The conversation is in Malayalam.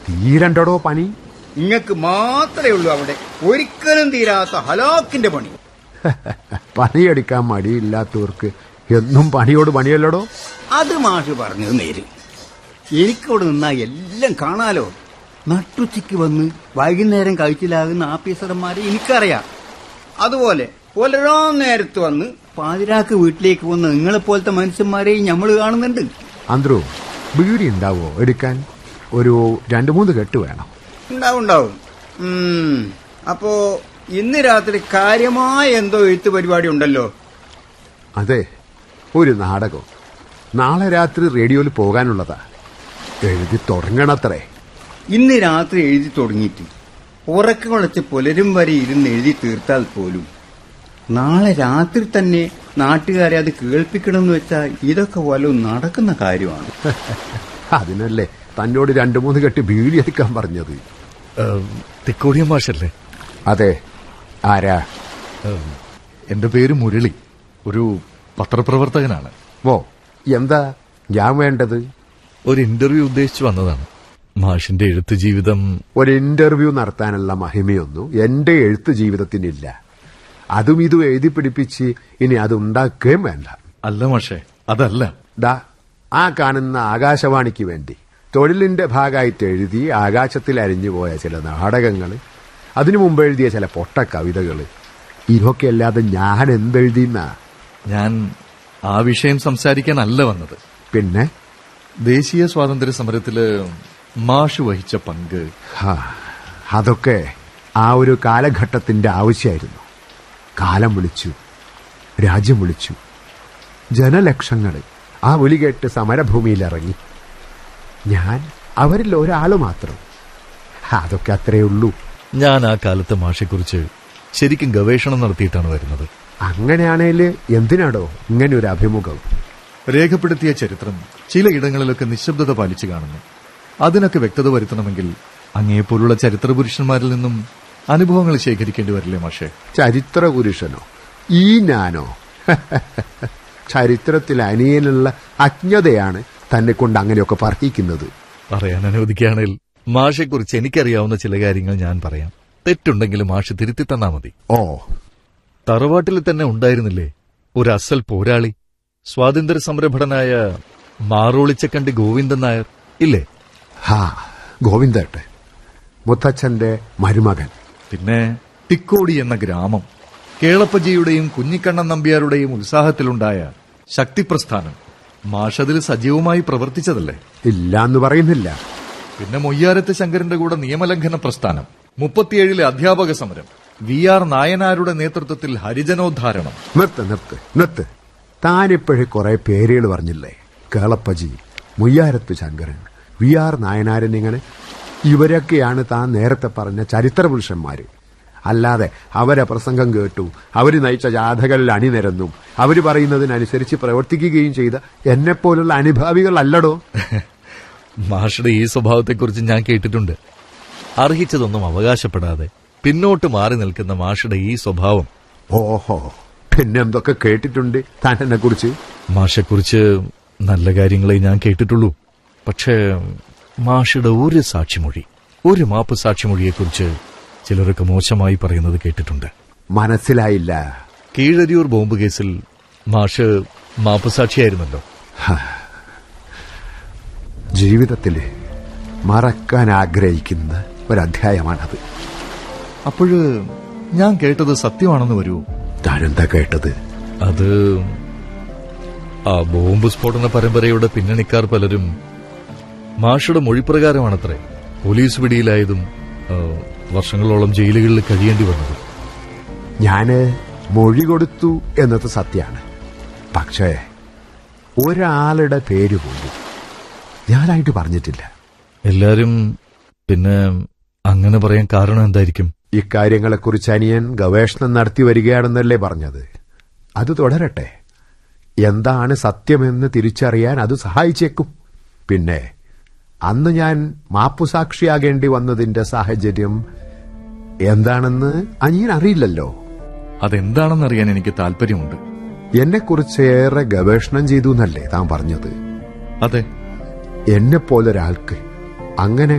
തീരണ്ടടോ പണി ഇങ്ങക്ക് മാത്രമേ ഉള്ളൂ അവിടെ ഒരിക്കലും തീരാത്ത ഹലാക്കിന്റെ പണി പണിയെടുക്കാൻ മടിയില്ലാത്തവർക്ക് എന്നും പണിയോട് പണിയല്ലടോ അത് മാഷ് പറഞ്ഞത് നേര് എനിക്കവിടെ നിന്നാ എല്ലാം കാണാലോ നട്ടുച്ചയ്ക്ക് വന്ന് വൈകുന്നേരം കഴിച്ചിലാകുന്ന ആഫീസർമാരെ എനിക്കറിയാം അതുപോലെ പുലരാ നേരത്ത് വന്ന് പാതിരാക്ക് വീട്ടിലേക്ക് വന്ന് നിങ്ങളെപ്പോലത്തെ മനുഷ്യന്മാരെയും നമ്മൾ കാണുന്നുണ്ട് അന്ത്രു ബീഡി ഉണ്ടാവോ എടുക്കാൻ ഒരു രണ്ടു മൂന്ന് കെട്ട് വേണം ഉണ്ടാവും ഉണ്ടാവും ഉം. അപ്പോ ഇന്ന് രാത്രി കാര്യമായ എന്തോ എഴുത്ത് പരിപാടി ഉണ്ടല്ലോ അതെ ഒരു നാടകം നാളെ രാത്രി റേഡിയോയിൽ പോകാനുള്ളതാ എഴുതി തുടങ്ങണത്രേ ഇന്ന് രാത്രി എഴുതി തുടങ്ങിയിട്ട് ഉറക്കം വിളച്ച് പുലരും വരെ ഇരുന്ന് എഴുതി തീർത്താൽ പോലും നാളെ രാത്രി തന്നെ നാട്ടുകാരെ അത് കേൾപ്പിക്കണമെന്ന് വെച്ചാൽ ഇതൊക്കെ വല്ലതും നടക്കുന്ന കാര്യമാണ് അതിനല്ലേ തന്നോട് രണ്ടു മൂന്ന് കെട്ട് ബീഡി എടുക്കാൻ പറഞ്ഞത് തിക്കോടിയ മാഷല്ലേ അതെ ആരാ ഏം, എന്റെ പേര് മുരളി ഒരു പത്രപ്രവർത്തകനാണ് ഓ എന്താ ഞാൻ വേണ്ടത് ഒരു ഇന്റർവ്യൂ ഉദ്ദേശിച്ചു വന്നതാണ് മാഷിന്റെ എഴുത്ത് ജീവിതം ഒരു ഇന്റർവ്യൂ നടത്താനുള്ള മഹിമയൊന്നും എന്റെ എഴുത്ത് ജീവിതത്തിനില്ല അതും ഇതും എഴുതി പിടിപ്പിച്ച് ഇനി അത് ഉണ്ടാക്കുകയും വേണ്ട അല്ല മാഷേ അതല്ല ദാ ആ കാണുന്ന ആകാശവാണിക്ക് വേണ്ടി തൊഴിലിന്റെ ഭാഗമായിട്ട് എഴുതി ആകാശത്തിൽ അരിഞ്ഞുപോയ ചില നാടകങ്ങൾ അതിനു മുമ്പ് എഴുതിയ ചില പൊട്ട കവിതകൾ ഇതൊക്കെ അല്ലാതെ ഞാൻ എന്തെഴുതിന്നാ ഞാൻ ആ വിഷയം സംസാരിക്കാനല്ല വന്നത് പിന്നെ ദേശീയ സ്വാതന്ത്ര്യ സമരത്തില് മാഷ് വഹിച്ച പങ്ക് ഹാ, അതൊക്കെ ആ ഒരു കാലഘട്ടത്തിന്റെ ആവശ്യമായിരുന്നു കാലം വിളിച്ചു രാജ്യം വിളിച്ചു ജനലക്ഷങ്ങൾ ആ വിളി കേട്ട് സമരഭൂമിയിലിറങ്ങി ഞാൻ അവരിൽ ഒരാൾ മാത്രം അതൊക്കെ അത്രയേ ഉള്ളൂ ഞാൻ ആ കാലത്തെ മാഷെക്കുറിച്ച് ശരിക്കും ഗവേഷണം നടത്തിയിട്ടാണ് വരുന്നത് അങ്ങനെയാണേല് എന്തിനാടോ ഇങ്ങനെ ഒരു അഭിമുഖം രേഖപ്പെടുത്തിയ ചരിത്രം ചിലയിടങ്ങളിലൊക്കെ നിശബ്ദത പാലിച്ചു കാണുന്നു അതിനൊക്കെ വ്യക്തത വരുത്തണമെങ്കിൽ അങ്ങേപ്പോലുള്ള ചരിത്ര പുരുഷന്മാരിൽ നിന്നും അനുഭവങ്ങൾ ശേഖരിക്കേണ്ടി വരില്ലേ മാഷേ ചരിത്ര പുരുഷനോ ഈ ഞാനോ ചരിത്രത്തിൽ അനിയനുള്ള അജ്ഞതയാണ് തന്നെ കൊണ്ട് അങ്ങനെയൊക്കെ പറയിക്കുന്നത് പറയാൻ അനുവദിക്കുകയാണെങ്കിൽ മാഷെക്കുറിച്ച് എനിക്കറിയാവുന്ന ചില കാര്യങ്ങൾ ഞാൻ പറയാം തെറ്റുണ്ടെങ്കിൽ മാഷ് തിരുത്തി തന്നാ മതി ഓ തറവാട്ടിൽ തന്നെ ഉണ്ടായിരുന്നില്ലേ ഒരു അസൽ പോരാളി സ്വാതന്ത്ര്യ സമരഭടനായ മാറോളിച്ചക്കണ്ടി ഗോവിന്ദൻ നായർ ഇല്ലേ ഹാ ഗോവിന്ദേട്ട് മുത്തച്ഛന്റെ മരുമകൻ പിന്നെ തിക്കോടി എന്ന ഗ്രാമം കേളപ്പജിയുടെയും കുഞ്ഞിക്കണ്ണൻ നമ്പ്യാരുടെയും ഉത്സാഹത്തിലുണ്ടായ ശക്തിപ്രസ്ഥാനം മാഷതിൽ സജീവമായി പ്രവർത്തിച്ചതല്ലേ ഇല്ലാന്ന് പറയുന്നില്ല പിന്നെ മൊയ്യാരത്ത് ശങ്കരന്റെ കൂടെ നിയമലംഘന പ്രസ്ഥാനം മുപ്പത്തിയേഴിലെ അധ്യാപക സമരം വി ആർ നായനാരുടെ നേതൃത്വത്തിൽ ഹരിജനോദ്ധാരണം നിർത്ത് നിർത്ത് നിർത്ത് താനിപ്പോഴേ കുറെ പേരുകൾ പറഞ്ഞില്ലേ കേളപ്പജി മുയ്യാരത്ത് ശങ്കരൻ വി ആർ നായനാരൻ ഇങ്ങനെ ഇവരൊക്കെയാണ് താൻ നേരത്തെ പറഞ്ഞ ചരിത്ര പുരുഷന്മാര് അല്ലാതെ അവരെ പ്രസംഗം കേട്ടു അവര് നയിച്ച ജാഥകളിൽ അണിനിരന്നും അവര് പറയുന്നതിനനുസരിച്ച് പ്രവർത്തിക്കുകയും ചെയ്ത എന്നെപ്പോലുള്ള അനുഭാവികളല്ലടോ മാഷയുടെ ഈ സ്വഭാവത്തെക്കുറിച്ച് ഞാൻ കേട്ടിട്ടുണ്ട് അർഹിച്ചതൊന്നും അവകാശപ്പെടാതെ പിന്നോട്ട് മാറി നിൽക്കുന്ന മാഷയുടെ ഈ സ്വഭാവം ഓഹോ പിന്നെന്തൊക്കെ കേട്ടിട്ടുണ്ട് താൻ എന്നെ കുറിച്ച് മാഷെക്കുറിച്ച് നല്ല കാര്യങ്ങളെ ഞാൻ കേട്ടിട്ടുള്ളൂ പക്ഷേ മാഷയുടെ ഒരു സാക്ഷിമൊഴി ഒരു മാപ്പ് സാക്ഷിമൊഴിയെക്കുറിച്ച് ചിലരൊക്കെ മോശമായി പറയുന്നത് കേട്ടിട്ടുണ്ട് മനസ്സിലായില്ല കീഴരിയൂർ ബോംബ് കേസിൽ മാഷ് മാപ്പ് സാക്ഷിയായിരുന്നല്ലോ ജീവിതത്തിൽ മറക്കാൻ ആഗ്രഹിക്കുന്ന ഒരധ്യായമാണത് അപ്പോഴ് ഞാൻ കേട്ടത് സത്യമാണെന്ന് വരൂ താനെന്താ കേട്ടത് അത് ആ ബോംബ് സ്ഫോടന പരമ്പരയുടെ പിന്നണിക്കാർ പലരും മാഷയുടെ മൊഴിപ്രകാരമാണത്രേ പോലീസ് പിടിയിലായതും ആ, വർഷങ്ങളോളം ജയിലുകളിൽ കഴിയേണ്ടി വന്നതും ഞാന് മൊഴി കൊടുത്തു എന്നത് സത്യമാണ് പക്ഷേ ഒരാളുടെ പേര് പോലും ഞാനായിട്ട് പറഞ്ഞിട്ടില്ല എല്ലാരും പിന്നെ അങ്ങനെ പറയാൻ കാരണം എന്തായിരിക്കും ഇക്കാര്യങ്ങളെക്കുറിച്ച് അനിയൻ ഗവേഷണം നടത്തി വരികയാണെന്നല്ലേ പറഞ്ഞത് അത് തുടരട്ടെ എന്താണ് സത്യമെന്ന് തിരിച്ചറിയാൻ അത് സഹായിച്ചേക്കും പിന്നെ അന്ന് ഞാൻ മാപ്പുസാക്ഷിയാകേണ്ടി വന്നതിന്റെ സാഹചര്യം എന്താണെന്ന് അനിയൻ അറിയില്ലല്ലോ അതെന്താണെന്നറിയാൻ എനിക്ക് താല്പര്യമുണ്ട് എന്നെക്കുറിച്ച് ഏറെ ഗവേഷണം ചെയ്തു എന്നല്ലേ താൻ പറഞ്ഞത് അതെ എന്നെപ്പോലൊരാൾക്ക് അങ്ങനെ